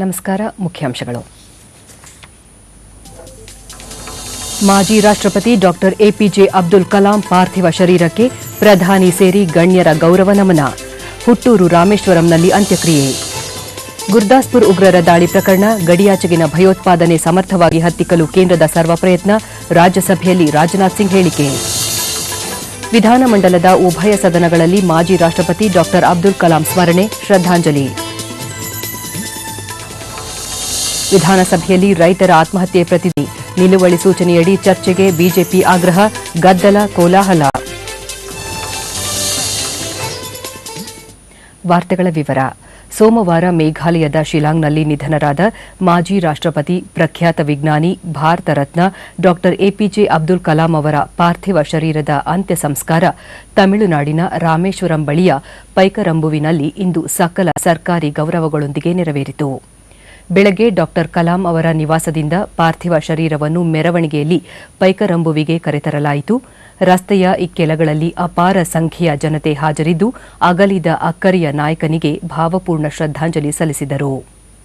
ನಮಸ್ಕಾರ ಮುಖ್ಯಾಂಶಗಳು ಮಾಜಿ ರಾಷ್ಟ್ರಪತಿ ಡಾಕ್ಟರ್ ಎಪಿಜೆ ಅಬ್ದುಲ್ ಕಲಾಂ ಪಾರ್ಥಿವ ಶರೀರಕ್ಕೆ ಪ್ರಧಾನಿ ಸೇರಿ ಗಣ್ಯರ ಗೌರವ ನಮನ ಹುಟ್ಟೂರು ರಾಮೇಶ್ವರಂನಲ್ಲಿ ಅಂತ್ಯಕ್ರಿಯೆ ಗುರ್ದಾಸ್ಪುರ್ ಉಗ್ರರ ದಾಳಿ ಪ್ರಕರಣ ಗಡಿಯಾಚೆಗಿನ ಭಯೋತ್ಪಾದನೆ ಸಮರ್ಥವಾಗಿ ಹತ್ತಿಕ್ಕಲು ಕೇಂದ್ರದ ಸರ್ವ ಪ್ರಯತ್ನ ರಾಜ್ಯಸಭೆಯಲ್ಲಿ ರಾಜನಾಥ್ ಸಿಂಗ್ ಹೇಳಿಕೆ ವಿಧಾನಮಂಡಲದ ಉಭಯ ಸದನಗಳಲ್ಲಿ ಮಾಜಿ ರಾಷ್ಟ್ರಪತಿ ಡಾಕ್ಟರ್ ಅಬ್ದುಲ್ ಕಲಾಂ ಸ್ಮರಣೆ ಶ್ರದ್ದಾಂಜಲಿ ವಿಧಾನಸಭೆಯಲ್ಲಿ ರೈತರ ಆತ್ಮಹತ್ಯೆ ಪ್ರತಿನಿಧಿ ನಿಲುವಳಿ ಸೂಚನೆಯಡಿ ಚರ್ಚೆಗೆ ಬಿಜೆಪಿ ಆಗ್ರಹ ಗದ್ದಲ ಕೋಲಾಹಲ ವಾರ್ತೆಗಳ ವಿವರ ಸೋಮವಾರ ಮೇಘಾಲಯದ ಶಿಲಾಂಗ್ನಲ್ಲಿ ನಿಧನರಾದ ಮಾಜಿ ರಾಷ್ಟ್ರಪತಿ ಪ್ರಖ್ಯಾತ ವಿಜ್ಞಾನಿ ಭಾರತ ರತ್ನ ಡಾಕ್ಟರ್ ಎಪಿಜೆ ಅಬ್ದುಲ್ ಕಲಾಂ ಅವರ ಪಾರ್ಥಿವ ಶರೀರದ ಅಂತ್ಯ ಸಂಸ್ಕಾರ ತಮಿಳುನಾಡಿನ ರಾಮೇಶ್ವರಂ ಬಳಿಯ ಪೈಕರಂಬುವಿನಲ್ಲಿ ಇಂದು ಸಕಲ ಸರ್ಕಾರಿ ಗೌರವಗಳೊಂದಿಗೆ ನೆರವೇರಿತು ಬೆಳಗ್ಗೆ ಡಾಕ್ಟರ್ ಕಲಾಂ ಅವರ ನಿವಾಸದಿಂದ ಪಾರ್ಥಿವ ಶರೀರವನ್ನು ಮೆರವಣಿಗೆಯಲ್ಲಿ ಪೈಕರಂಬುವಿಗೆ ಕರೆತರಲಾಯಿತು ರಸ್ತೆಯ ಇಕ್ಕೆಲಗಳಲ್ಲಿ ಅಪಾರ ಸಂಖ್ಯೆಯ ಜನತೆ ಹಾಜರಿದ್ದು ಅಗಲಿದ ಅಕ್ಕರಿಯ ನಾಯಕನಿಗೆ ಭಾವಪೂರ್ಣ ಶ್ರದ್ದಾಂಜಲಿ ಸಲ್ಲಿಸಿದರು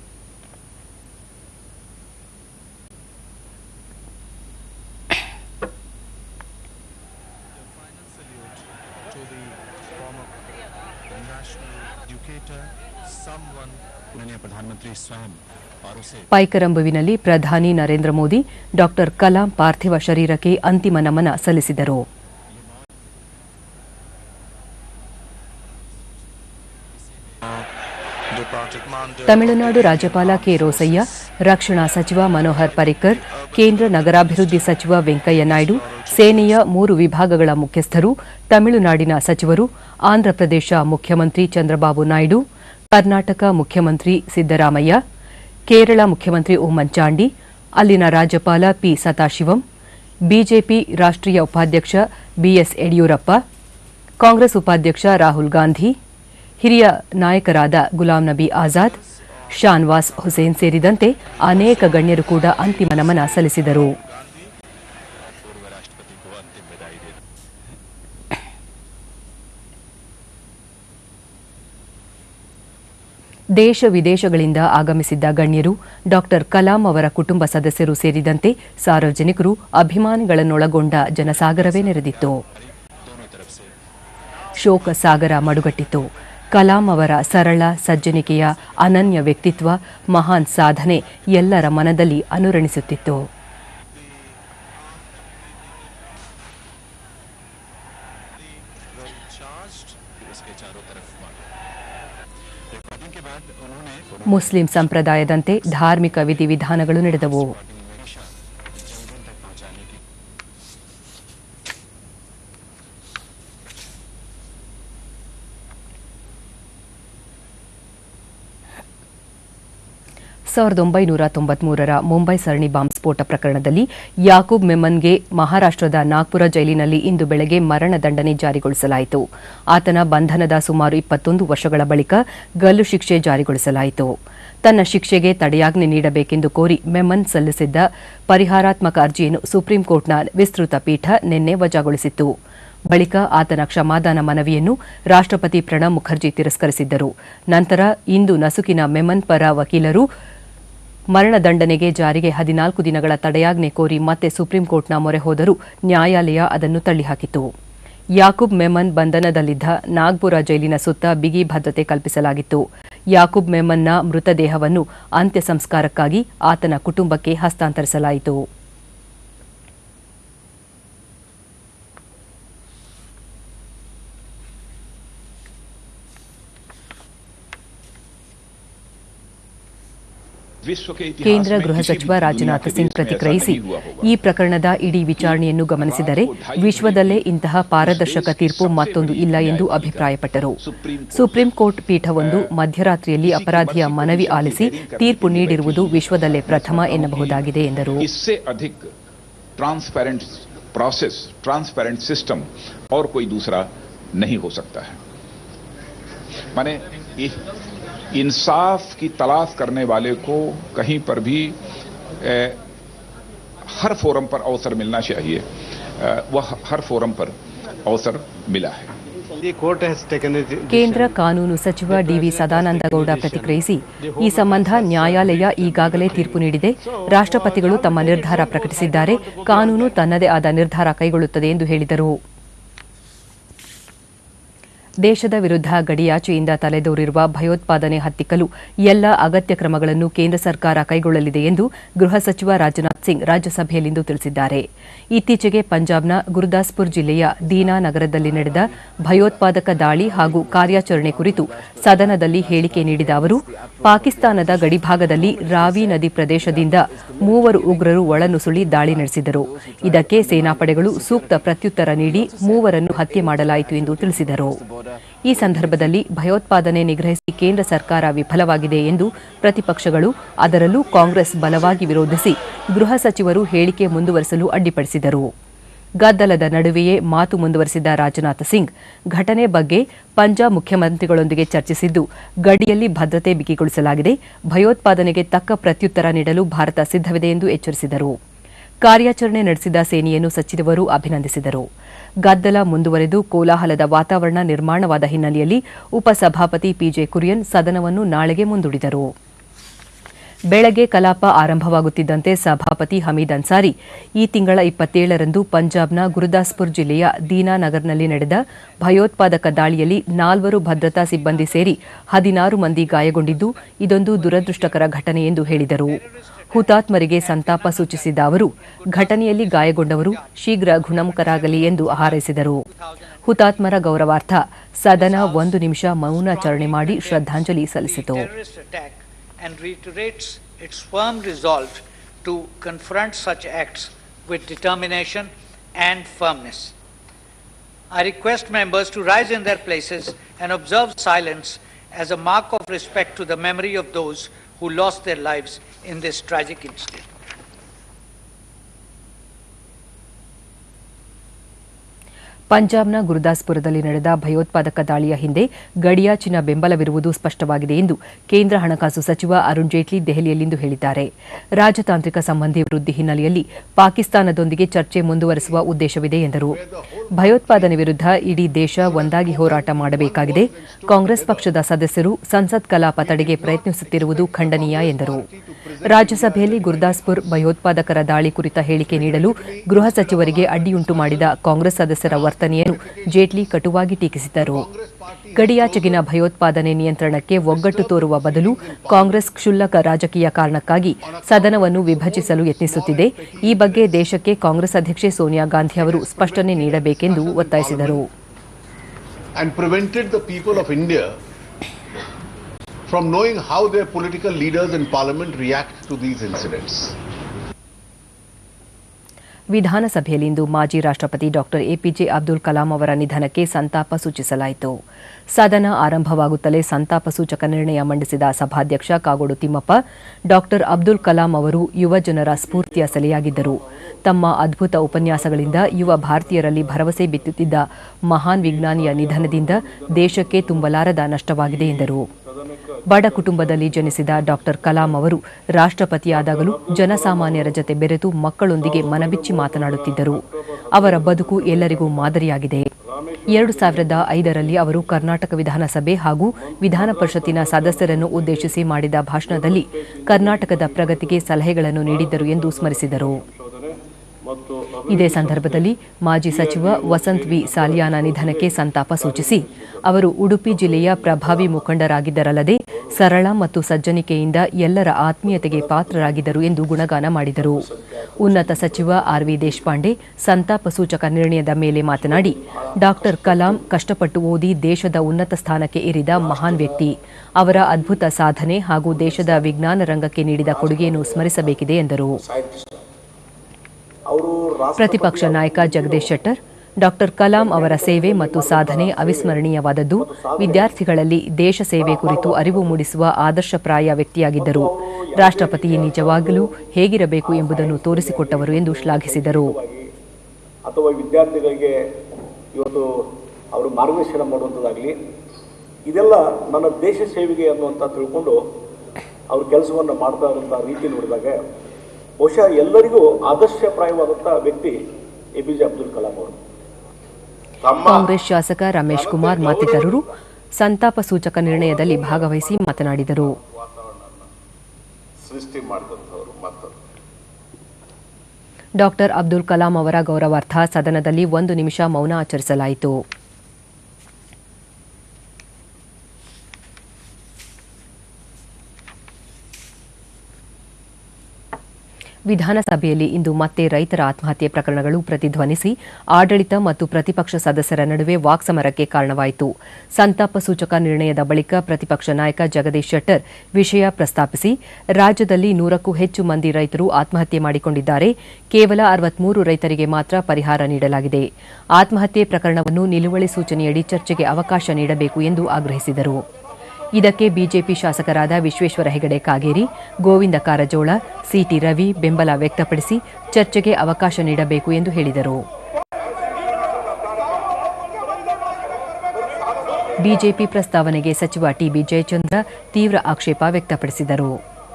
to the former national educator, someone माननीय प्रधानमंत्री स्वयं और उसे ಪೈಕರಂಬುವಿನಲ್ಲಿ ಪ್ರಧಾನಿ ನರೇಂದ್ರ ಮೋದಿ ಡಾಕ್ಟರ್ ಕಲಾಂ ಪಾರ್ಥಿವ ಶರೀರಕ್ಕೆ ಅಂತಿಮ ನಮನ ಸಲ್ಲಿಸಿದರು departed Manda. ತಮಿಳುನಾಡು ರಾಜ್ಯಪಾಲ ಕೆ ರೋಸಯ್ಯ ರಕ್ಷಣಾ ಸಚಿವ ಮನೋಹರ್ ಪರಿಕ್ಕರ್ ಕೇಂದ್ರ ನಗರಾಭಿವೃದ್ಧಿ ಸಚಿವ ವೆಂಕಯ್ಯ ನಾಯ್ಡು ಸೇನೆಯ ಮೂರು ವಿಭಾಗಗಳ ಮುಖ್ಯಸ್ಥರು ತಮಿಳುನಾಡಿನ ಸಚಿವರು ಆಂಧ್ರಪ್ರದೇಶ ಮುಖ್ಯಮಂತ್ರಿ ಚಂದ್ರಬಾಬು ನಾಯ್ಡು ಕರ್ನಾಟಕ ಮುಖ್ಯಮಂತ್ರಿ ಸಿದ್ದರಾಮಯ್ಯ ಕೇರಳ ಮುಖ್ಯಮಂತ್ರಿ ಉಮ್ಮನ್ ಚಾಂಡಿ ಅಲ್ಲಿನ ರಾಜ್ಯಪಾಲ ಪಿ ಸದಾಶಿವಂ ಬಿಜೆಪಿ ರಾಷ್ಟ್ರೀಯ ಉಪಾಧ್ಯಕ್ಷ ಬಿಎಸ್ ಯಡಿಯೂರಪ್ಪ ಕಾಂಗ್ರೆಸ್ ಉಪಾಧ್ಯಕ್ಷ ರಾಹುಲ್ ಗಾಂಧಿ ಹಿರಿಯ ನಾಯಕರಾದ ಗುಲಾಂ ನಬಿ ಆಜಾದ್ ಶಾನ್ವಾಸ್ ಹುಸೇನ್ ಸೇರಿದಂತೆ ಅನೇಕ ಗಣ್ಯರು ಕೂಡ ಅಂತಿಮ ನಮನ ಸಲ್ಲಿಸಿದರು पूर्व राष्ट्रपति को अंतिम विदाई दे ದೇಶ ವಿದೇಶಗಳಿಂದ ಆಗಮಿಸಿದ್ದ ಗಣ್ಯರು ಡಾಕ್ಟರ್ ಕಲಾಂ ಅವರ ಕುಟುಂಬ ಸದಸ್ಯರು ಸೇರಿದಂತೆ ಸಾರ್ವಜನಿಕರು ಅಭಿಮಾನಿಗಳನ್ನೊಳಗೊಂಡ ಜನಸಾಗರವೇ ನೆರೆದಿತ್ತು ಶೋಕ ಸಾಗರ ಮಡುಗಟ್ಟಿತ್ತು ಕಲಾಂ ಅವರ ಸರಳ ಸಜ್ಜನಿಕೆಯ ಅನನ್ಯ ವ್ಯಕ್ತಿತ್ವ ಮಹಾನ್ ಸಾಧನೆ ಎಲ್ಲರ ಮನದಲ್ಲಿ ಅನುರಣಿಸುತ್ತಿತ್ತು charged उसके चारों तरफ मांगा रिकॉर्डिंग के बाद उन्होंने ಮುಸ್ಲಿಂ ಸಂಪ್ರದಾಯದಂತೆ ಧಾರ್ಮಿಕ ವಿಧಿವಿಧಾನಗಳು ನಡೆದವು हमेशा जंगल तक पहुंचाने की ಸಾವಿರದ ಒಂಬೈನೂರ ತೊಂಬತ್ಮೂರರ ಮುಂಬೈ ಸರಣಿ ಬಾಂಬ್ ಸ್ಫೋಟ ಪ್ರಕರಣದಲ್ಲಿ ಯಾಕೂಬ್ ಮೆಮನ್ಗೆ ಮಹಾರಾಷ್ಟದ ನಾಗ್ಪುರ ಜೈಲಿನಲ್ಲಿ ಇಂದು ಬೆಳಗ್ಗೆ ಮರಣದಂಡನೆ ಜಾರಿಗೊಳಿಸಲಾಯಿತು ಆತನ ಬಂಧನದ ಸುಮಾರು ಇಪ್ಪತ್ತೊಂದು ವರ್ಷಗಳ ಬಳಿಕ ಗಲ್ಲು ಶಿಕ್ಷೆ ಜಾರಿಗೊಳಿಸಲಾಯಿತು ತನ್ನ ಶಿಕ್ಷೆಗೆ ತಡೆಯಾಜ್ಞೆ ನೀಡಬೇಕೆಂದು ಕೋರಿ ಮೆಮನ್ ಸಲ್ಲಿಸಿದ್ದ ಪರಿಹಾರಾತ್ಮಕ ಅರ್ಜಿಯನ್ನು ಸುಪ್ರೀಂ ಕೋರ್ಟ್ನ ವಿಸ್ತೃತ ಪೀಠ ನಿನ್ನೆ ವಜಾಗೊಳಿಸಿತ್ತು ಬಳಿಕ ಆತನ ಕ್ಷಮಾದಾನ ಮನವಿಯನ್ನು ರಾಷ್ಟ್ರಪತಿ ಪ್ರಣಬ್ ಮುಖರ್ಜಿ ತಿರಸ್ಕರಿಸಿದ್ದರು ನಂತರ ಇಂದು ನಸುಕಿನ ಮೆಮನ್ ಪರ ವಕೀಲರು ಮರಣದಂಡನೆಗೆ ಜಾರಿಗೆ ಹದಿನಾಲ್ಕು ದಿನಗಳ ತಡೆಯಾಜ್ಞೆ ಕೋರಿ ಮತ್ತೆ ಸುಪ್ರೀಂ ಕೋರ್ಟ್ನ ಮೊರೆ ಹೋದರೂ ನ್ಯಾಯಾಲಯ ಅದನ್ನು ತಳ್ಳಿಹಾಕಿತು ಯಾಕೂಬ್ ಮೆಮನ್ ಬಂಧನದಲ್ಲಿದ್ದ ನಾಗ್ಪುರ ಜೈಲಿನ ಸುತ್ತ ಬಿಗಿ ಭದ್ರತೆ ಕಲ್ಪಿಸಲಾಗಿತ್ತು ಯಾಕೂಬ್ ಮೆಮನ್ನ ಮೃತದೇಹವನ್ನು ಅಂತ್ಯ ಸಂಸ್ಕಾರಕ್ಕಾಗಿ ಆತನ ಕುಟುಂಬಕ್ಕೆ ಹಸ್ತಾಂತರಿಸಲಾಯಿತು विश्व के इतिहास ಕೇಂದ್ರ में ಗೃಹ किसी भी ಸಚಿವ दुनिया ರಾಜನಾಥ್ के ಸಿಂಗ್ देश में ऐसा ಪ್ರತಿಕ್ರಿಯಿಸಿ नहीं हुआ होगा। ಈ ಪ್ರಕರಣದ ಇಡೀ ವಿಚಾರಣೆಯನ್ನು ಗಮನಿಸಿದರೆ ವಿಶ್ವದಲ್ಲೇ ಇಂತಹ ಪಾರದರ್ಶಕ ತೀರ್ಪು ಮತ್ತೊಂದು ಇಲ್ಲ ಎಂದು ಅಭಿಪ್ರಾಯಪಟ್ಟರು ಸುಪ್ರೀಂ ಕೋರ್ಟ್ ಪೀಠವೊಂದು ಮಧ್ಯರಾತ್ರಿಯಲ್ಲಿ ಅಪರಾಧಿಯ ಮನವಿ ಆಲಿಸಿ ತೀರ್ಪು ನೀಡಿರುವುದು ವಿಶ್ವದಲ್ಲೇ ಪ್ರಥಮ ಎನ್ನಬಹುದಾಗಿದೆ ಎಂದರು इससे अधिक ट्रांसपेरेंट प्रोसेस ट्रांसपेरेंट सिस्टम और कोई दूसरा नहीं हो सकता है माने इ- इंसाफ की तलाश करने वाले को कहीं पर भी ए, हर फोरम पर अवसर मिलना चाहिए अ, वह हर फोरम पर अवसर मिला है The court has taken a de- ಕೇಂದ್ರ decision. ಕಾನೂನು ಸಚಿವ ಡಿವಿ ಸದಾನಂದಗೌಡ ಪ್ರತಿಕ್ರಿಯಿಸಿ ಈ ಸಂಬಂಧ ನ್ಯಾಯಾಲಯ ಈಗಾಗಲೇ ತೀರ್ಪು ನೀಡಿದೆ ರಾಷ್ಟ್ರಪತಿಗಳು ತಮ್ಮ ನಿರ್ಧಾರ ಪ್ರಕಟಿಸಿದ್ದಾರೆ ಕಾನೂನು ತನ್ನದೇ ಆದ ನಿರ್ಧಾರ ಕೈಗೊಳ್ಳುತ್ತದೆ ಎಂದು ಹೇಳಿದರು ದೇಶದ ವಿರುದ್ಧ ಗಡಿಯಾಚೆಯಿಂದ ತಲೆದೋರಿರುವ ಭಯೋತ್ಪಾದನೆ ಹತ್ತಿಕ್ಕಲು ಎಲ್ಲ ಅಗತ್ಯ ಕ್ರಮಗಳನ್ನು ಕೇಂದ್ರ ಸರ್ಕಾರ ಕೈಗೊಳ್ಳಲಿದೆ ಎಂದು ಗೃಹ ಸಚಿವ ರಾಜನಾಥ್ ಸಿಂಗ್ ರಾಜ್ಯಸಭೆಯಲ್ಲಿಂದು ತಿಳಿಸಿದ್ದಾರೆ ಇತ್ತೀಚೆಗೆ ಪಂಜಾಬ್ನ ಗುರುದಾಸ್ಪುರ್ ಜಿಲ್ಲೆಯ ದೀನಾ ನಗರದಲ್ಲಿ ನಡೆದ ಭಯೋತ್ಪಾದಕ ದಾಳಿ ಹಾಗೂ ಕಾರ್ಯಾಚರಣೆ ಕುರಿತು ಸದನದಲ್ಲಿ ಹೇಳಿಕೆ ನೀಡಿದ ಅವರು ಪಾಕಿಸ್ತಾನದ ಗಡಿಭಾಗದಲ್ಲಿ ರಾವಿ ನದಿ ಪ್ರದೇಶದಿಂದ ಮೂವರು ಉಗ್ರರು ಒಳನುಸುಳಿ ದಾಳಿ ನಡೆಸಿದರು ಇದಕ್ಕೆ ಸೇನಾಪಡೆಗಳು ಸೂಕ್ತ ಪ್ರತ್ಯುತ್ತರ ನೀಡಿ ಮೂವರನ್ನು ಹತ್ಯೆ ಮಾಡಲಾಯಿತು ಎಂದು ತಿಳಿಸಿದರು ಈ ಸಂದರ್ಭದಲ್ಲಿ ಭಯೋತ್ಪಾದನೆ ನಿಗ್ರಹಿಸಿ ಕೇಂದ್ರ ಸರ್ಕಾರ ವಿಫಲವಾಗಿದೆ ಎಂದು ಪ್ರತಿಪಕ್ಷಗಳು ಅದರಲ್ಲೂ ಕಾಂಗ್ರೆಸ್ ಬಲವಾಗಿ ವಿರೋಧಿಸಿ ಗೃಹ ಸಚಿವರು ಹೇಳಿಕೆ ಮುಂದುವರೆಸಲು ಅಡ್ಡಿಪಡಿಸಿದರು ಗದ್ದಲದ ನಡುವೆಯೇ ಮಾತು ಮುಂದುವರೆಸಿದ ರಾಜನಾಥ್ ಸಿಂಗ್ ಘಟನೆ ಬಗ್ಗೆ ಪಂಜಾಬ್ ಮುಖ್ಯಮಂತ್ರಿಗಳೊಂದಿಗೆ ಚರ್ಚಿಸಿದ್ದು ಗಡಿಯಲ್ಲಿ ಭದ್ರತೆ ಬಿಗಿಗೊಳಿಸಲಾಗಿದೆ ಭಯೋತ್ಪಾದನೆಗೆ ತಕ್ಕ ಪ್ರತ್ಯುತ್ತರ ನೀಡಲು ಭಾರತ ಸಿದ್ಧವಿದೆ ಎಂದು ಎಚ್ಚರಿಸಿದರು ಕಾರ್ಯಾಚರಣೆ ನಡೆಸಿದ ಸೇನೆಯನ್ನು ಸಚಿವರು ಅಭಿನಂದಿಸಿದರು ಗದ್ದಲ ಮುಂದುವರೆದು ಕೋಲಾಹಲದ ವಾತಾವರಣ ನಿರ್ಮಾಣವಾದ ಹಿನ್ನೆಲೆಯಲ್ಲಿ ಉಪಸಭಾಪತಿ ಪಿಜೆ ಕುರಿಯನ್ ಸದನವನ್ನು ನಾಳೆಗೆ ಮುಂದೂಡಿದರು ಬೆಳಗ್ಗೆ ಕಲಾಪ ಆರಂಭವಾಗುತ್ತಿದ್ದಂತೆ ಸಭಾಪತಿ ಹಮೀದ್ ಅನ್ಸಾರಿ ಈ ತಿಂಗಳ ಇಪ್ಪತ್ತೇಳರಂದು ಪಂಜಾಬ್ನ ಗುರುದಾಸ್ಪುರ್ ಜಿಲ್ಲೆಯ ದೀನಾನಗರ್ನಲ್ಲಿ ನಡೆದ ಭಯೋತ್ಪಾದಕ ದಾಳಿಯಲ್ಲಿ ನಾಲ್ವರು ಭದ್ರತಾ ಸಿಬ್ಬಂದಿ ಸೇರಿ ಹದಿನಾರು ಮಂದಿ ಗಾಯಗೊಂಡಿದ್ದು ಇದೊಂದು ದುರದೃಷ್ಟಕರ ಘಟನೆ ಎಂದು ಹೇಳಿದರು ಹುತಾತ್ಮರಿಗೆ ಸಂತಾಪ ಸೂಚಿಸಿದ ಅವರು ಘಟನೆಯಲ್ಲಿ ಗಾಯಗೊಂಡವರು ಶೀಘ್ರ ಗುಣಮುಖರಾಗಲಿ ಎಂದು ಹಾರೈಸಿದರು ಹುತಾತ್ಮರ ಗೌರವಾರ್ಥ ಸದನ ಒಂದು ನಿಮಿಷ ಮೌನಾಚರಣೆ ಮಾಡಿ ಶ್ರದ್ಧಾಂಜಲಿ ಸಲ್ಲಿಸಿತು terrorist attack and reiterates its firm resolve to confront such acts with determination and firmness. I request members to rise in their places and observe silence as a mark of respect to the memory of those who lost their lives in this tragic incident. ಪಂಜಾಬ್ನ ಗುರುದಾಸ್ಪುರದಲ್ಲಿ ನಡೆದ ಭಯೋತ್ಪಾದಕ ದಾಳಿಯ ಹಿಂದೆ ಗಡಿಯಾಚಿನ ಬೆಂಬಲವಿರುವುದು ಸ್ಪಷ್ಟವಾಗಿದೆ ಎಂದು ಕೇಂದ್ರ ಹಣಕಾಸು ಸಚಿವ ಅರುಣ್ ಜೇಟ್ಲಿ ದೆಹಲಿಯಲ್ಲಿಂದು ಹೇಳಿದ್ದಾರೆ ರಾಜತಾಂತ್ರಿಕ ಸಂಬಂಧಿ ವೃದ್ಧಿ ಹಿನ್ನೆಲೆಯಲ್ಲಿ ಪಾಕಿಸ್ತಾನದೊಂದಿಗೆ ಚರ್ಚೆ ಮುಂದುವರೆಸುವ ಉದ್ದೇಶವಿದೆ ಎಂದರು ಭಯೋತ್ಪಾದನೆ ವಿರುದ್ಧ ಇಡೀ ದೇಶ ಒಂದಾಗಿ ಹೋರಾಟ ಮಾಡಬೇಕಾಗಿದೆ ಕಾಂಗ್ರೆಸ್ ಪಕ್ಷದ ಸದಸ್ಯರು ಸಂಸತ್ ಕಲಾಪ ತಡೆಗೆ ಪ್ರಯತ್ನಿಸುತ್ತಿರುವುದು ಖಂಡನೀಯ ಎಂದರು ರಾಜ್ಯಸಭೆಯಲ್ಲಿ ಗುರುದಾಸ್ಪುರ್ ಭಯೋತ್ಪಾದಕರ ದಾಳಿ ಕುರಿತ ಹೇಳಿಕೆ ನೀಡಲು ಗೃಹ ಸಚಿವರಿಗೆ ಅಡ್ಡಿಯುಂಟು ಮಾಡಿದ ಕಾಂಗ್ರೆಸ್ ಸದಸ್ಯರ ವರ್ತನೆಯನ್ನು ಜೇಟ್ಲಿ ಕಟುವಾಗಿ ಟೀಕಿಸಿದರು ಗಡಿಯಾಚೆಗಿನ ಭಯೋತ್ಪಾದನೆ ನಿಯಂತ್ರಣಕ್ಕೆ ಒಗ್ಗಟ್ಟು ತೋರುವ ಬದಲು ಕಾಂಗ್ರೆಸ್ ಕ್ಷುಲ್ಲಕ ರಾಜಕೀಯ ಕಾರಣಕ್ಕಾಗಿ ಸದನವನ್ನು ವಿಭಜಿಸಲು ಯತ್ನಿಸುತ್ತಿದೆ ಈ ಬಗ್ಗೆ ದೇಶಕ್ಕೆ ಕಾಂಗ್ರೆಸ್ ಅಧ್ಯಕ್ಷೆ ಸೋನಿಯಾ ಗಾಂಧಿ ಅವರು ಸ್ಪಷ್ಟನೆ ನೀಡಬೇಕೆಂದು ಒತ್ತಾಯಿಸಿದರು and prevented the people of India from knowing how their political leaders in parliament react to these incidents. ವಿಧಾನಸಭೆಯಲ್ಲಿಂದು ಮಾಜಿ ರಾಷ್ಟ್ರಪತಿ ಡಾಕ್ಟರ್ ಎಪಿಜೆ ಅಬ್ದುಲ್ ಕಲಾಂ ಅವರ ನಿಧನಕ್ಕೆ ಸಂತಾಪ ಸೂಚಿಸಲಾಯಿತು ಸದನ ಆರಂಭವಾಗುತ್ತಲೇ ಸಂತಾಪ ಸೂಚಕ ನಿರ್ಣಯ ಮಂಡಿಸಿದ ಸಭಾಧ್ಯಕ್ಷ ಕಾಗೋಡು ತಿಮ್ಮಪ್ಪ ಡಾಕ್ಟರ್ ಅಬ್ದುಲ್ ಕಲಾಂ ಅವರು ಯುವ ಜನರ ಸ್ಫೂರ್ತಿಯ ಸೆಲೆಯಾಗಿದ್ದರು ತಮ್ಮ ಅದ್ಭುತ ಉಪನ್ಯಾಸಗಳಿಂದ ಯುವ ಭಾರತೀಯರಲ್ಲಿ ಭರವಸೆ ಬಿತ್ತುತ್ತಿದ್ದ ಮಹಾನ್ ವಿಜ್ಞಾನಿಯ ನಿಧನದಿಂದ ದೇಶಕ್ಕೆ ತುಂಬಲಾರದ ನಷ್ಟವಾಗಿದೆ ಎಂದರು ಬಡ ಕುಟುಂಬದಲ್ಲಿ ಜನಿಸಿದ ಡಾಕ್ಟರ್ ಕಲಾಂ ಅವರು ರಾಷ್ಟ್ರಪತಿಯಾದಾಗಲೂ ಜನಸಾಮಾನ್ಯರ ಜತೆ ಬೆರೆತು ಮಕ್ಕಳೊಂದಿಗೆ ಮನಬಿಚ್ಚಿ ಮಾತನಾಡುತ್ತಿದ್ದರು ಅವರ ಬದುಕು ಎಲ್ಲರಿಗೂ ಮಾದರಿಯಾಗಿದೆ ಎರಡು ಸಾವಿರದ ಐದರಲ್ಲಿ ಅವರು ಕರ್ನಾಟಕ ವಿಧಾನಸಭೆ ಹಾಗೂ ವಿಧಾನ ಪರಿಷತ್ತಿನ ಸದಸ್ಯರನ್ನು ಉದ್ದೇಶಿಸಿ ಮಾಡಿದ ಭಾಷಣದಲ್ಲಿ ಕರ್ನಾಟಕದ ಪ್ರಗತಿಗೆ ಸಲಹೆಗಳನ್ನು ನೀಡಿದ್ದರು ಎಂದು ಸ್ಮರಿಸಿದರು ಇದೇ ಸಂದರ್ಭದಲ್ಲಿ ಮಾಜಿ ಸಚಿವ ವಸಂತ್ ವಿ ಸಾಲಿಯಾನ ನಿಧನಕ್ಕೆ ಸಂತಾಪ ಸೂಚಿಸಿ ಅವರು ಉಡುಪಿ ಜಿಲ್ಲೆಯ ಪ್ರಭಾವಿ ಮುಖಂಡರಾಗಿದ್ದರಲ್ಲದೆ ಸರಳ ಮತ್ತು ಸಜ್ಜನಿಕೆಯಿಂದ ಎಲ್ಲರ ಆತ್ಮೀಯತೆಗೆ ಪಾತ್ರರಾಗಿದ್ದರು ಎಂದು ಗುಣಗಾನ ಮಾಡಿದರು ಉನ್ನತ ಸಚಿವ ಆರ್ ವಿ ದೇಶಪಾಂಡೆ ಸಂತಾಪ ಸೂಚಕ ನಿರ್ಣಯದ ಮೇಲೆ ಮಾತನಾಡಿ ಡಾಕ್ಟರ್ ಕಲಾಂ ಕಷ್ಟಪಟ್ಟು ಓದಿ ದೇಶದ ಉನ್ನತ ಸ್ಥಾನಕ್ಕೆ ಏರಿದ ಮಹಾನ್ ವ್ಯಕ್ತಿ ಅವರ ಅದ್ಭುತ ಸಾಧನೆ ಹಾಗೂ ದೇಶದ ವಿಜ್ಞಾನ ರಂಗಕ್ಕೆ ನೀಡಿದ ಕೊಡುಗೆಯನ್ನು ಸ್ಮರಿಸಬೇಕಿದೆ ಎಂದರು ಪ್ರತಿಪಕ್ಷ ನಾಯಕ ಜಗದೀಶ್ ಶೆಟ್ಟರ್ ಡಾಕ್ಟರ್ ಕಲಾಂ ಅವರ ಸೇವೆ ಮತ್ತು ಸಾಧನೆ ಅವಿಸ್ಮರಣೀಯವಾದದ್ದು ವಿದ್ಯಾರ್ಥಿಗಳಲ್ಲಿ ದೇಶ ಸೇವೆ ಕುರಿತು ಅರಿವು ಮೂಡಿಸುವ ಆದರ್ಶಪ್ರಾಯ ವ್ಯಕ್ತಿಯಾಗಿದ್ದರು ರಾಷ್ಟ್ರಪತಿ ನಿಜವಾಗಲೂ ಹೇಗಿರಬೇಕು ಎಂಬುದನ್ನು ತೋರಿಸಿಕೊಟ್ಟವರು ಎಂದು ಶ್ಲಾಘಿಸಿದರು ಅಥವಾ ವಿದ್ಯಾರ್ಥಿಗಳಿಗೆ ಇವತ್ತು ಅವರು ಮಾರ್ಗದರ್ಶನ ಮಾಡುವಂಥದ್ದಾಗಲಿ ಇದೆಲ್ಲ ನನ್ನ ದೇಶ ಸೇವೆಗೆ ಅನ್ನುವಂಥ ತಿಳ್ಕೊಂಡು ಅವ್ರ ಕೆಲಸವನ್ನು ಮಾಡ್ತಾ ಇರುವಂಥ ರೀತಿ ನೋಡಿದಾಗ ಬಹುಶಃ ಎಲ್ಲರಿಗೂ ಆದರ್ಶಪ್ರಾಯವಾದಂಥ ವ್ಯಕ್ತಿ A P J Abdul Kalam ಅವರು ಕಾಂಗ್ರೆಸ್ ಶಾಸಕ ರಮೇಶ್ ಕುಮಾರ್ ಮತ್ತಿತರರು ಸಂತಾಪ ಸೂಚಕ ನಿರ್ಣಯದಲ್ಲಿ ಭಾಗವಹಿಸಿ ಮಾತನಾಡಿದರು ಸೃಷ್ಟಿ ಮಾಡಿದಂಥವ್ರು ಮತ್ತು ಡಾಕ್ಟರ್ ಅಬ್ದುಲ್ ಕಲಾಂ ಅವರ ಗೌರವಾರ್ಥ ಸದನದಲ್ಲಿ ಒಂದು ನಿಮಿಷ ಮೌನ ಆಚರಿಸಲಾಯಿತು ವಿಧಾನಸಭೆಯಲ್ಲಿ ಇಂದು ಮತ್ತೆ ರೈತರ ಆತ್ಮಹತ್ಯೆ ಪ್ರಕರಣಗಳು ಪ್ರತಿಧ್ವನಿಸಿ ಆಡಳಿತ ಮತ್ತು ಪ್ರತಿಪಕ್ಷ ಸದಸ್ಯರ ನಡುವೆ ವಾಕ್ಸಮರಕ್ಕೆ ಕಾರಣವಾಯಿತು ಸಂತಾಪ ಸೂಚಕ ನಿರ್ಣಯದ ಬಳಿಕ ಪ್ರತಿಪಕ್ಷ ನಾಯಕ ಜಗದೀಶ್ ಶೆಟ್ಟರ್ ವಿಷಯ ಪ್ರಸ್ತಾಪಿಸಿ ರಾಜ್ಯದಲ್ಲಿ ನೂರಕ್ಕೂ ಹೆಚ್ಚು ಮಂದಿ ರೈತರು ಆತ್ಮಹತ್ಯೆ ಮಾಡಿಕೊಂಡಿದ್ದಾರೆ ಕೇವಲ ಅರವತ್ಮೂರು ರೈತರಿಗೆ ಮಾತ್ರ ಪರಿಹಾರ ನೀಡಲಾಗಿದೆ ಆತ್ಮಹತ್ಯೆ ಪ್ರಕರಣವನ್ನು ನಿಲುವಳಿ ಸೂಚನೆಯಡಿ ಚರ್ಚೆಗೆ ಅವಕಾಶ ನೀಡಬೇಕು ಎಂದು ಆಗ್ರಹಿಸಿದರು ಇದಕ್ಕೆ ಬಿಜೆಪಿ ಶಾಸಕರಾದ ವಿಶ್ವೇಶ್ವರ ಹೆಗಡೆ ಕಾಗೇರಿ ಗೋವಿಂದ ಕಾರಜೋಳ ಸಿಟಿ ರವಿ ಬೆಂಬಲ ವ್ಯಕ್ತಪಡಿಸಿ ಚರ್ಚೆಗೆ ಅವಕಾಶ ನೀಡಬೇಕು ಎಂದು ಹೇಳಿದರು ಬಿಜೆಪಿ ಪ್ರಸ್ತಾವನೆಗೆ ಸಚಿವ ಟಿಬಿ ಜಯಚಂದ್ರ ತೀವ್ರ ಆಕ್ಷೇಪ ವ್ಯಕ್ತಪಡಿಸಿದರು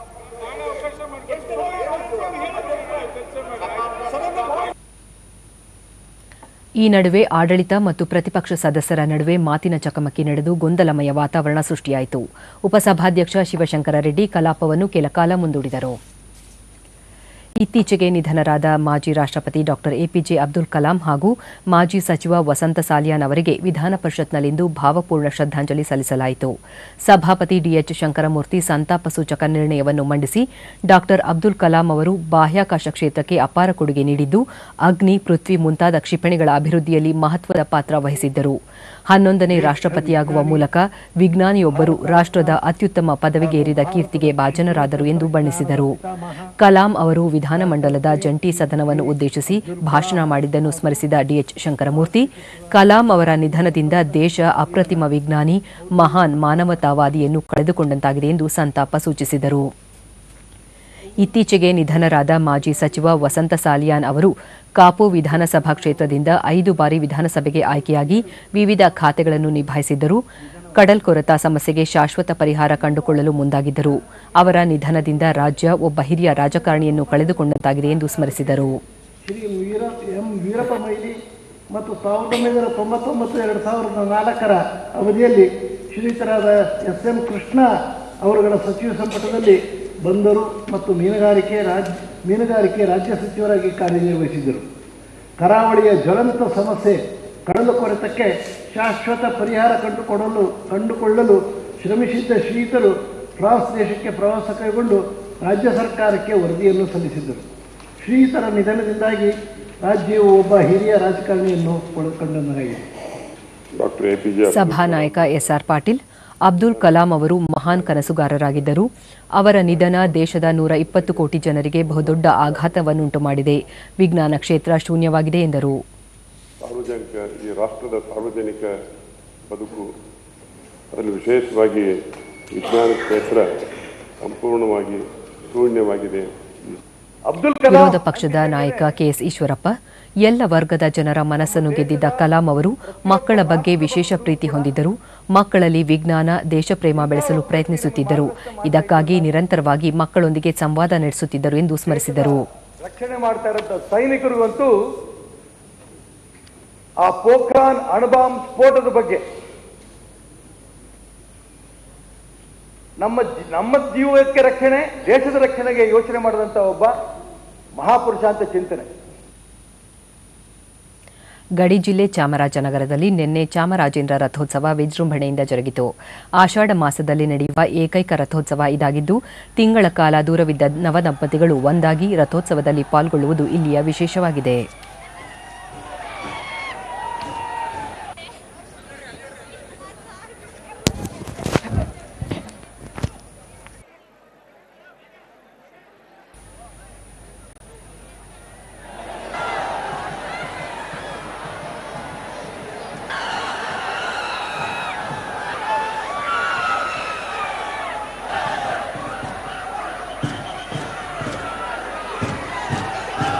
ಈ ನಡುವೆ ಆಡಳಿತ ಮತ್ತು ಪ್ರತಿಪಕ್ಷ ಸದಸ್ಯರ ನಡುವೆ ಮಾತಿನ ಚಕಮಕಿ ನಡೆದು ಗೊಂದಲಮಯ ವಾತಾವರಣ ಸೃಷ್ಟಿಯಾಯಿತು ಉಪಸಭಾಧ್ಯಕ್ಷ ಶಿವಶಂಕರ ರೆಡ್ಡಿ ಕಲಾಪವನ್ನು ಕೆಲಕಾಲ ಮುಂದೂಡಿದರು ಇತ್ತೀಚೆಗೆ ನಿಧನರಾದ ಮಾಜಿ ರಾಷ್ಟ್ರಪತಿ ಡಾಕ್ಟರ್ ಎಪಿಜೆ ಅಬ್ದುಲ್ ಕಲಾಂ ಹಾಗೂ ಮಾಜಿ ಸಚಿವ ವಸಂತ ಸಾಲಿಯಾನ್ ಅವರಿಗೆ ವಿಧಾನ ಪರಿಷತ್ನಲ್ಲಿಂದು ಭಾವಪೂರ್ಣ ಶ್ರದ್ಧಾಂಜಲಿ ಸಲ್ಲಿಸಲಾಯಿತು ಸಭಾಪತಿ ಡಿಎಚ್ ಶಂಕರಮೂರ್ತಿ ಸಂತಾಪ ಸೂಚಕ ನಿರ್ಣಯವನ್ನು ಮಂಡಿಸಿ ಡಾಕ್ಟರ್ ಅಬ್ದುಲ್ ಕಲಾಂ ಅವರು ಬಾಹ್ಯಾಕಾಶ ಕ್ಷೇತ್ರಕ್ಕೆ ಅಪಾರ ಕೊಡುಗೆ ನೀಡಿದ್ದು ಅಗ್ನಿ ಪೃಥ್ವಿ ಮುಂತಾದ ಕ್ಷಿಪಣಿಗಳ ಅಭಿವೃದ್ಧಿಯಲ್ಲಿ ಮಹತ್ವದ ಪಾತ್ರ ವಹಿಸಿದ್ದರು ಹನ್ನೊಂದನೇ ರಾಷ್ಟ್ರಪತಿಯಾಗುವ ಮೂಲಕ ವಿಜ್ಞಾನಿಯೊಬ್ಬರು ರಾಷ್ಟ್ರದ ಅತ್ಯುತ್ತಮ ಪದವಿಗೇರಿದ ಕೀರ್ತಿಗೆ ಭಾಜನರಾದರು ಎಂದು ಬಣ್ಣಿಸಿದರು ಕಲಾಂ ಅವರು ವಿಧಾನಮಂಡಲದ ಜಂಟಿ ಸದನವನ್ನು ಉದ್ದೇಶಿಸಿ ಭಾಷಣ ಮಾಡಿದ್ದನ್ನು ಸ್ಮರಿಸಿದ ಡಿಎಚ್ ಶಂಕರಮೂರ್ತಿ ಕಲಾಂ ಅವರ ನಿಧನದಿಂದ ದೇಶ ಅಪ್ರತಿಮ ವಿಜ್ಞಾನಿ ಮಹಾನ್ ಮಾನವತಾವಾದಿಯನ್ನು ಕಳೆದುಕೊಂಡಂತಾಗಿದೆ ಎಂದು ಸಂತಾಪ ಸೂಚಿಸಿದರು ಇತ್ತೀಚೆಗೆ ನಿಧನರಾದ ಮಾಜಿ ಸಚಿವ ವಸಂತ ಸಾಲಿಯಾನ್ ಅವರು ಕಾಪು ವಿಧಾನಸಭಾ ಕ್ಷೇತ್ರದಿಂದ ಐದು ಬಾರಿ ವಿಧಾನಸಭೆಗೆ ಆಯ್ಕೆಯಾಗಿ ವಿವಿಧ ಖಾತೆಗಳನ್ನು ನಿಭಾಯಿಸಿದ್ದರು ಕಡಲ್ಕೊರೆತ ಸಮಸ್ಯೆಗೆ ಶಾಶ್ವತ ಪರಿಹಾರ ಕಂಡುಕೊಳ್ಳಲು ಮುಂದಾಗಿದ್ದರು ಅವರ ನಿಧನದಿಂದ ರಾಜ್ಯ ಒಬ್ಬ ಹಿರಿಯ ರಾಜಕಾರಣಿಯನ್ನು ಕಳೆದುಕೊಂಡಂತಾಗಿದೆ ಎಂದು ಸ್ಮರಿಸಿದರು ಶ್ರೀ ವೀರ ಎಂ ವೀರಪ್ಪ ಮೊಯ್ಲಿ ಮತ್ತು ಸಾವಿರದ ಒಂಬೈನೂರ ತೊಂಬತ್ತೊಂಬತ್ತು ಎರಡು ಸಾವಿರದ ನಾಲ್ಕರ ಅವಧಿಯಲ್ಲಿ ಶ್ರೀಯುತರಾದ ಎಸ್ ಎಂ ಕೃಷ್ಣ ಅವರುಗಳ ಸಚಿವ ಸಂಪುಟದಲ್ಲಿ ಬಂದರು ಮತ್ತು ಮೀನುಗಾರಿಕೆ ರಾಜ್ಯ ಮೀನುಗಾರಿಕೆ ರಾಜ್ಯ ಸಚಿವರಾಗಿ ಕಾರ್ಯನಿರ್ವಹಿಸಿದರು ಕರಾವಳಿಯ ಜ್ವಲಂತ ಸಮಸ್ಯೆ ಕಡಲು ಕೊರೆತಕ್ಕೆ ಶಾಶ್ವತ ಪರಿಹಾರ ಕಂಡುಕೊಡಲು ಕಂಡುಕೊಳ್ಳಲು ಶ್ರಮಿಸಿದ್ದ ಶ್ರೀಯುತರು ಫ್ರಾನ್ಸ್ ದೇಶಕ್ಕೆ ಪ್ರವಾಸ ಕೈಗೊಂಡು ರಾಜ್ಯ ಸರ್ಕಾರಕ್ಕೆ ವರದಿಯನ್ನು ಸಲ್ಲಿಸಿದ್ದರು ಶ್ರೀಯುತರ ನಿಧನದಿಂದಾಗಿ ರಾಜ್ಯವು ಒಬ್ಬ ಹಿರಿಯ ರಾಜಕಾರಣಿಯನ್ನು ಕಳೆದುಕೊಂಡಂತಾಗಿದೆ ಡಾಕ್ಟರ್ ಎ ಪಿ ಜೆ ಸಭಾನಾಯಕ ಎಸ್ಆರ್ ಪಾಟೀಲ್ ಅಬ್ದುಲ್ ಕಲಾಂ ಅವರು ಮಹಾನ್ ಕನಸುಗಾರರಾಗಿದ್ದರು ಅವರ ನಿಧನ ದೇಶದ ನೂರ ಇಪ್ಪತ್ತು ಕೋಟಿ ಜನರಿಗೆ ಬಹುದೊಡ್ಡ ಆಘಾತವನ್ನುಂಟು ಮಾಡಿದೆ ವಿಜ್ಞಾನ ಕ್ಷೇತ್ರ ಶೂನ್ಯವಾಗಿದೆ ಎಂದರು ಸಾರ್ವಜನಿಕ ಈ ರಾಷ್ಟ್ರದ ಸಾರ್ವಜನಿಕ ಬದುಕು ಅದರಲ್ಲಿ ವಿಶೇಷವಾಗಿ ವಿಜ್ಞಾನ ಕ್ಷೇತ್ರ ಸಂಪೂರ್ಣವಾಗಿ ಶೂನ್ಯವಾಗಿದೆ ಅಬ್ದುಲ್ ವಿರೋಧ ಪಕ್ಷದ ನಾಯಕ ಕೆಎಸ್ ಈಶ್ವರಪ್ಪ ಎಲ್ಲ ವರ್ಗದ ಜನರ ಮನಸ್ಸನ್ನು ಗೆದ್ದಿದ್ದ ಕಲಾಂ ಅವರು ಮಕ್ಕಳ ಬಗ್ಗೆ ವಿಶೇಷ ಪ್ರೀತಿ ಹೊಂದಿದ್ದರು ಮಕ್ಕಳಲ್ಲಿ ವಿಜ್ಞಾನ ದೇಶಪ್ರೇಮ ಬೆಳೆಸಲು ಪ್ರಯತ್ನಿಸುತ್ತಿದ್ದರು ಇದಕ್ಕಾಗಿ ನಿರಂತರವಾಗಿ ಮಕ್ಕಳೊಂದಿಗೆ ಸಂವಾದ ನಡೆಸುತ್ತಿದ್ದರು ಎಂದು ಸ್ಮರಿಸಿದರು ರಕ್ಷಣೆ ಮಾಡ್ತಾ ಇರೋಂಥ ಸೈನಿಕರಿಗಂತೂ ಆ ಪೋಖ್ರಾನ್ ಅಣುಬಾಂಬ್ ಸ್ಫೋಟದ ಬಗ್ಗೆ ನಮ್ಮ ಜಿ- ನಮ್ಮ ಜೀವಕ್ಕೆ ರಕ್ಷಣೆ ದೇಶದ ರಕ್ಷಣೆಗೆ ಯೋಚನೆ ಮಾಡಿದಂಥ ಒಬ್ಬ ಮಹಾಪುರುಷ ಅಂತ ಚಿಂತನೆ ಗಡಿ ಜಿಲ್ಲೆ ಚಾಮರಾಜನಗರದಲ್ಲಿ ನಿನ್ನೆ ಚಾಮರಾಜೇಂದ್ರ ರಥೋತ್ಸವ ವಿಜೃಂಭಣೆಯಿಂದ ಜರುಗಿತು ಆಷಾಢ ಮಾಸದಲ್ಲಿ ನಡೆಯುವ ಏಕೈಕ ರಥೋತ್ಸವ ಇದಾಗಿದ್ದು ತಿಂಗಳ ಕಾಲ ದೂರವಿದ್ದ ನವದಂಪತಿಗಳು ಒಂದಾಗಿ ರಥೋತ್ಸವದಲ್ಲಿ ಪಾಲ್ಗೊಳ್ಳುವುದು ಇಲ್ಲಿಯ ವಿಶೇಷವಾಗಿದೆ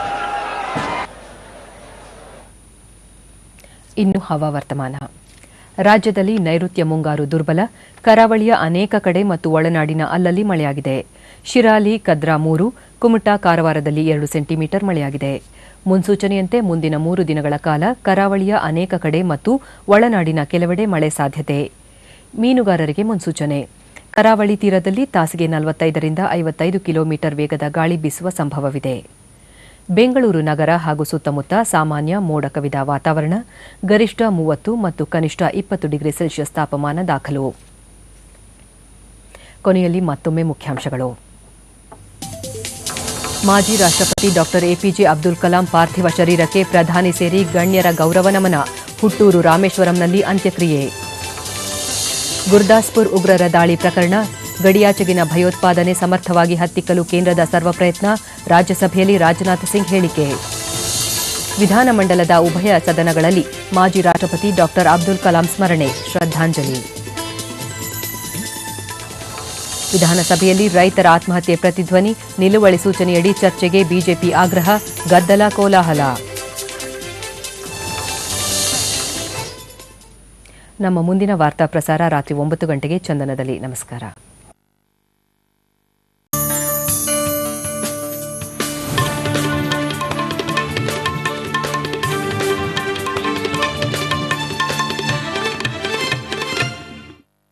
ಇನ್ನು ಹವಾವರ್ತಮಾನ ರಾಜ್ಯದಲ್ಲಿ ನೈಋತ್ಯ ಮುಂಗಾರು ದುರ್ಬಲ ಕರಾವಳಿಯ ಅನೇಕ ಕಡೆ ಮತ್ತು ಒಳನಾಡಿನ ಅಲ್ಲಲ್ಲಿ ಮಳೆಯಾಗಿದೆ ಶಿರಾಲಿ ಕದ್ರಾ ಮೂರು ಕುಮಟಾ ಕಾರವಾರದಲ್ಲಿ ಎರಡು ಸೆಂಟಿಮೀಟರ್ ಮಳೆಯಾಗಿದೆ ಮುನ್ಸೂಚನೆಯಂತೆ ಮುಂದಿನ ಮೂರು ದಿನಗಳ ಕಾಲ ಕರಾವಳಿಯ ಅನೇಕ ಕಡೆ ಮತ್ತು ಒಳನಾಡಿನ ಕೆಲವೆಡೆ ಮಳೆ ಸಾಧ್ಯತೆ ಮೀನುಗಾರರಿಗೆ ಮುನ್ಸೂಚನೆ ಕರಾವಳಿ ತೀರದಲ್ಲಿ ತಾಸಿಗೆ ನಲವತ್ತೈದರಿಂದ ಐವತ್ತೈದು ಕಿಲೋಮೀಟರ್ ವೇಗದ ಗಾಳಿ ಬೀಸುವ ಸಂಭವವಿದೆ ಬೆಂಗಳೂರು ನಗರ ಹಾಗೂ ಸುತ್ತಮುತ್ತ ಸಾಮಾನ್ಯ ಮೋಡ ಕವಿದ ವಾತಾವರಣ ಗರಿಷ್ಠ ಮೂವತ್ತು ಮತ್ತು ಕನಿಷ್ಠ ಇಪ್ಪತ್ತು ಡಿಗ್ರಿ ಸೆಲ್ಸಿಯಸ್ ತಾಪಮಾನ ದಾಖಲು ಕೊನೆಯಲ್ಲಿ ಮತ್ತೊಮ್ಮೆ ಮುಖ್ಯಾಂಶಗಳು ಮಾಜಿ ರಾಷ್ಟ್ರಪತಿ ಡಾಕ್ಟರ್ ಎಪಿಜೆ ಅಬ್ದುಲ್ ಕಲಾಂ ಪಾರ್ಥಿವ ಶರೀರಕ್ಕೆ ಪ್ರಧಾನಿ ಸೇರಿ ಗಣ್ಯರ ಗೌರವ ನಮನ ಹುಟ್ಟೂರು ರಾಮೇಶ್ವರಂನಲ್ಲಿ ಅಂತ್ಯಕ್ರಿಯೆ ಗುರ್ದಾಸ್ಪುರ್ ಉಗ್ರರ ದಾಳಿ ಪ್ರಕರಣ ಗಡಿಯಾಚೆಗಿನ ಭಯೋತ್ಪಾದನೆ ಸಮರ್ಥವಾಗಿ ಹತ್ತಿಕ್ಕಲು ಕೇಂದ್ರದ ಸರ್ವ ಪ್ರಯತ್ನ ರಾಜ್ಯಸಭೆಯಲ್ಲಿ ರಾಜನಾಥ್ ಸಿಂಗ್ ಹೇಳಿಕೆ ವಿಧಾನಮಂಡಲದ ಉಭಯ ಸದನಗಳಲ್ಲಿ ಮಾಜಿ ರಾಷ್ಟ್ರಪತಿ ಡಾಕ್ಟರ್ ಅಬ್ದುಲ್ ಕಲಾಂ ಸ್ಮರಣೆ ಶ್ರದ್ಧಾಂಜಲಿ ವಿಧಾನಸಭೆಯಲ್ಲಿ ರೈತರ ಆತ್ಮಹತ್ಯೆ ಪ್ರತಿಧ್ವನಿ ನಿಲುವಳಿ ಸೂಚನೆಯಡಿ ಚರ್ಚೆಗೆ ಬಿಜೆಪಿ ಆಗ್ರಹ ಗದ್ದಲ ಕೋಲಾಹಲ ನಮ್ಮ ಮುಂದಿನ ವಾರ್ತಾ ಪ್ರಸಾರ ರಾತ್ರಿ ಒಂಬತ್ತು ಗಂಟೆಗೆ ಚಂದನದಲ್ಲಿ ನಮಸ್ಕಾರ